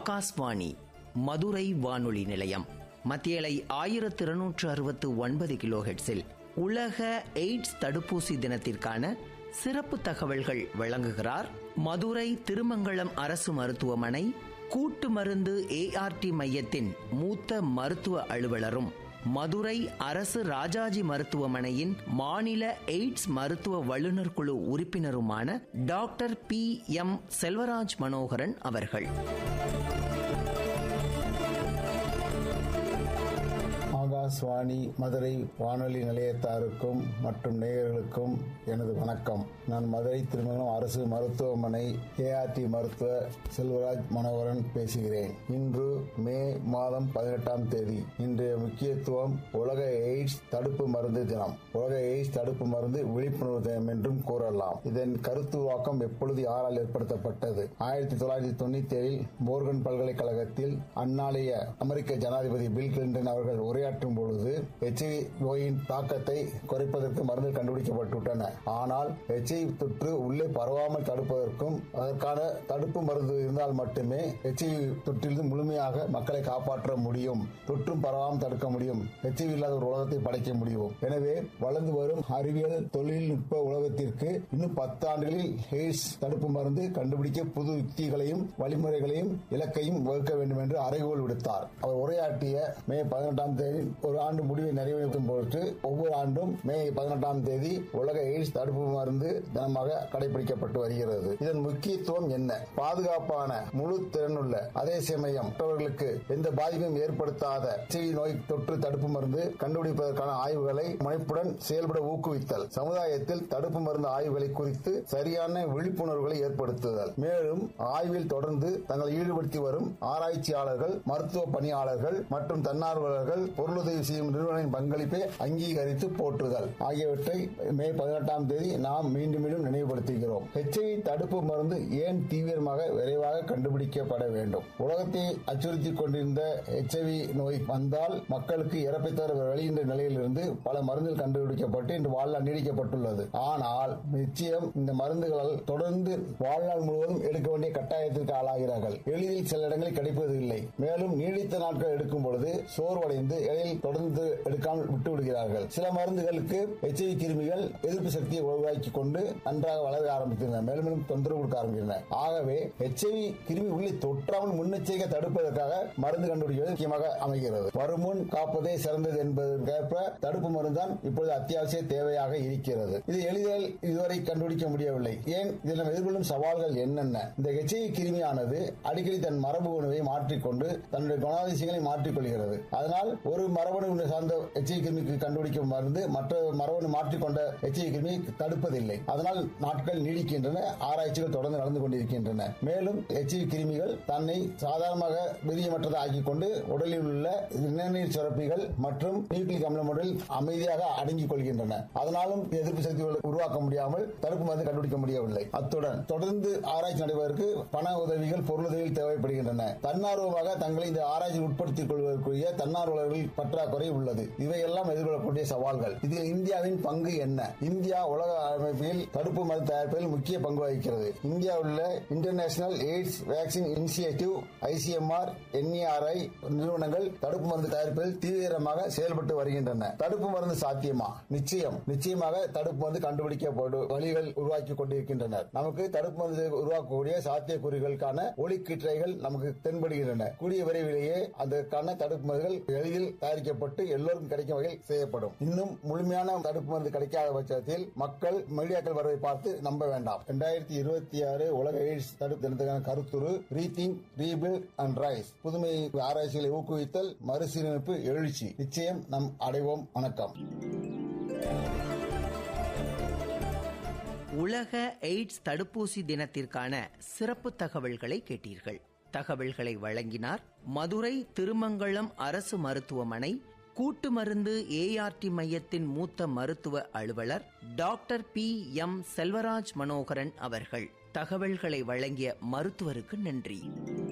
ஆகாஷ்வாணி மதுரை வானொலி நிலையம் மத்தியலை ஆயிரத்தி இருநூற்று அறுபத்து ஒன்பது கிலோஹெட்ஸில் உலக எய்ட்ஸ் தடுப்பூசி தினத்திற்கான சிறப்பு தகவல்கள் வழங்குகிறார் மதுரை திருமங்கலம் அரசு மருத்துவமனை கூட்டு மருந்து ஏஆர்டி மையத்தின் மூத்த மருத்துவ அலுவலரும் மதுரை அரசு ராஜாஜி மருத்துவமனையின் மாநில எய்ட்ஸ் மருத்துவ வல்லுநர் குழு உறுப்பினருமான doctor P M Selvaraj Manoharan அவர்கள் ஆகாஷ்வாணி மதுரை வானொலி நிலையத்தாருக்கும் மற்றும் நேயர்களுக்கும் எனது வணக்கம் நான் மதுரை திருமணம் அரசு மருத்துவமனை ஏஆர்டி மருத்துவ செல்வராஜ் மனோகரன் பேசுகிறேன் இன்று மே மாதம் பதினெட்டாம் தேதி இன்றைய முக்கியத்துவம் உலக எய்ட்ஸ் தடுப்பு மருந்து தினம் உலக எய்ட்ஸ் தடுப்பு மருந்து விழிப்புணர்வு தினம் என்றும் கூறலாம் இதன் கருத்துவாக்கம் எப்பொழுது யாரால் ஏற்படுத்தப்பட்டது ஆயிரத்தி தொள்ளாயிரத்தி தொண்ணூத்தி ஏழில் மோர்கன் பல்கலைக்கழகத்தில் அந்நாளைய அமெரிக்க ஜனாதிபதி பில் கிளின்டன் அவர்கள் உரையாற்றும் பொழுது எச்ஐவி நோயின் தாக்கத்தை குறைப்பதற்கு மருந்து கண்டுபிடிக்கப்பட்டுவிட்டன ஆனால் எச்ஐவி தொற்று உள்ளே பரவாமல் தடுப்பதற்கும் அதற்கான தடுப்பு மருந்து இருந்தால் மட்டுமே எச்ஐவி தொற்றிலிருந்து முழுமையாக மக்களை காப்பாற்ற முடியும் தொற்றும் பரவாமல் தடுக்க முடியும் எச்ஐவி இல்லாத ஒரு உலகத்தை படைக்க முடியும் எனவே வளர்ந்து வரும் அறிவியல் தொழில்நுட்ப உலகத்திற்கு இன்னும் பத்து ஆண்டுகளில் எய்ட்ஸ் தடுப்பு மருந்து கண்டுபிடிக்க புது யுக்திகளையும் வழிமுறைகளையும் இலக்கையும் வகுக்க வேண்டும் என்று அறைகோல் விடுத்தார் அவர் உரையாற்றிய மே பதினெட்டாம் தேதி ஒரு ஆண்டு முடிவை நிறைவேற்றும் பொருட்டு ஒவ்வொரு ஆண்டும் மே பதினெட்டாம் தேதி உலக எய்ட்ஸ் தடுப்பு மருந்து தினமாக கடைபிடிக்கப்பட்டு வருகிறது இதன் முக்கியத்துவம் என்ன பாதுகாப்பான முழு திறனுள்ள அதே சமயம் மற்றவர்களுக்கு எந்த பாதிப்பும் ஏற்படுத்தாத எச்ஐவி நோய் தொற்று தடுப்பு மருந்து கண்டுபிடிப்பதற்கான ஆய்வுகளை முனைப்புடன் செயல்பட ஊக்குவித்தல் சமுதாயத்தில் தடுப்பு மருந்து ஆய்வுகளை குறித்து சரியான விழிப்புணர்வுகளை ஏற்படுத்துதல் மேலும் ஆய்வில் தொடர்ந்து தங்களை ஈடுபடுத்தி வரும் ஆராய்ச்சியாளர்கள் மருத்துவ பணியாளர்கள் மற்றும் தன்னார்வலர்கள் பொருளுதவி செய்யும் நிறுவனங்களின் பங்களிப்பை அங்கீகரித்து போற்றுதல் ஆகியவற்றை மே பதினெட்டாம் தேதி நாம் மீண்டும் மீண்டும் நினைவுபடுத்துகிறோம் ஹெச்ஐவி தடுப்பு மருந்து ஏன் தீவிரமாக விரைவாக கண்டுபிடிக்கப்பட வேண்டும் உலகத்தை அச்சுறுத்தி கொண்டிருந்த ஹெச்ஐவி நோய் வந்தால் மக்களுக்கு இறப்பை தவிர வெளியின்ற நிலையிலிருந்து பல மருந்துகள் கண்டுபிடிக்கப்பட்டு இன்று வாழ்நாள் நீடிக்கப்பட்டுள்ளது ஆனால் நிச்சயம் இந்த மருந்துகளால் தொடர்ந்து வாழ்நாள் முழுவதும் எடுக்க வேண்டிய கட்டாயத்திற்கு ஆளாகிறார்கள் எளிதில் சில இடங்களில் கிடைப்பது இல்லை மேலும் நீடித்த நாட்கள் எடுக்கும் பொழுது சோர்வடைந்து இடையில் தொடர்ந்து எடுக்காமல் விட்டு விடுகிறார்கள் சில மருந்துகளுக்கு எச்ஐவி கிருமிகள் எதிர்ப்பு சக்தியை உருவாக்கி கொண்டு நன்றாக வளர ஆரம்பித்தன மேலும் மேலும் தொந்தரவு கொடுக்க ஆரம்பித்தன ஆகவே எச்ஐவி கிருமி உள்ளே தொற்றாமல் முன்னெச்சரிக்கை தடுப்பதற்காக மருந்து கண்டுபிடிப்பது முக்கியமாக அமைகிறது வருமுன் காப்பதே சிறந்தது என்பதற்கேற்ப தடுப்பு மருந்து தான் இப்பொழுது அத்தியாவசிய தேவையாக இருக்கிறது இது எளிதில் இதுவரை கண்டுபிடிக்க முடியவில்லை ஏன் இதில் நாம் எதிர்கொள்ளும் சவால்கள் என்னென்ன இந்த எச்ஐவி கிருமியானது அடிக்கடி தன் மரபு உணவை மாற்றிக்கொண்டு தன்னுடைய குணாதிசயங்களை மாற்றிக்கொள்கிறது அதனால் ஒரு மரபணு சார்ந்த எச்ஐவி கிருமிக்கு கண்டுபிடிக்கும் மருந்து மற்ற மரபணு மாற்றிக்கொண்ட எச்ஐவி கிருமியை தடுப்பதில்லை அதனால் நாட்கள் நீடிக்கின்றன ஆராய்ச்சிகள் தொடர்ந்து நடந்து கொண்டிருக்கின்றன மேலும் எச்ஐவி கிருமிகள் தன்னை சாதாரணமாக வீரியமற்றதை ஆக்கிக் கொண்டு உடலில் உள்ள நிணநீர் சுரப்பிகள் மற்றும் நியூக்ளிக் அமிலம் உடலில் அமைதியாக அடங்கிக் கொள்கின்றன அதனாலும் எதிர்ப்பு சக்திகளை உருவாக்க முடியாமல் தடுப்பு மருந்து கண்டுபிடிக்க முடியவில்லை அத்துடன் தொடர்ந்து ஆராய்ச்சி நடைபெறுவதற்கு பண உதவிகள் பொருளுதவிகள் தேவைப்படுகின்றன தன்னார்வமாக தங்களை இந்த ஆராய்ச்சியில் உட்படுத்திக் கொள்வதற்குரிய தன்னார்வலர்கள் பற்றாக்குறை உள்ளது இவையெல்லாம் எதிர்கொள்ளக்கூடிய சவால்கள் இதில் இந்தியாவின் பங்கு என்ன இந்தியா உலக அமைப்பில் தடுப்பு மருந்து தயாரிப்பதில் முக்கிய பங்கு வகிக்கிறது இந்தியா உள்ள international AIDS vaccine initiative ICMR NERI நிறுவனங்கள் தடுப்பு மருந்து தயாரிப்பதில் தீவிரமாக செயல்பட்டு வருகின்றன தடுப்பு மருந்து சாத்தியமா நிச்சயம் நிச்சயமாக தடுப்பு மருந்து கண்டுபிடிக்கப்படும் வழிகள் உருவாக்கி கொண்டிருக்கின்றனர் நமக்கு தடுப்பு மருந்து உருவாக்கக்கூடிய சாத்தியக்கூறுகளுக்கான ஒளிக்கீற்றைகள் நமக்கு தென்படுகின்றன கூடிய விரைவிலேயே அதற்கான தடுப்பு மருந்துகள் எளிதில் தயாரிக்கப்பட்டு எல்லோருக்கும் கிடைக்கும் வகையில் செய்யப்படும் இன்னும் முழுமையான தடுப்பு மருந்து கிடைக்காத பட்சத்தில் மக்கள் மீடியாக்கள் வருவதை பார்த்து நம்ப வேண்டாம் இரண்டாயிரத்தி இருபத்தி ஆறு உலக எய்ட்ஸ் தடுப்பு தினத்துக்கான கருத்துரு ரீதிங் ரீபில்ட் அண்ட் ரைஸ் புதுமை ஆராய்ச்சிகளை ஊக்குவித்தல் மறுசீரமைப்பு எழுச்சி நிச்சயம் நம் அடைவோம் வணக்கம் உலக எய்ட்ஸ் தடுப்பூசி தினத்திற்கான சிறப்பு தகவல்களை கேட்டீர்கள் தகவல்களை வழங்கினார் மதுரை திருமங்கலம் அரசு மருத்துவமனை கூட்டு மருந்து ஏஆர்டி மையத்தின் மூத்த மருத்துவ அலுவலர் doctor P M Selvaraj Manoharan அவர்கள் தகவல்களை வழங்கிய மருத்துவருக்கு நன்றி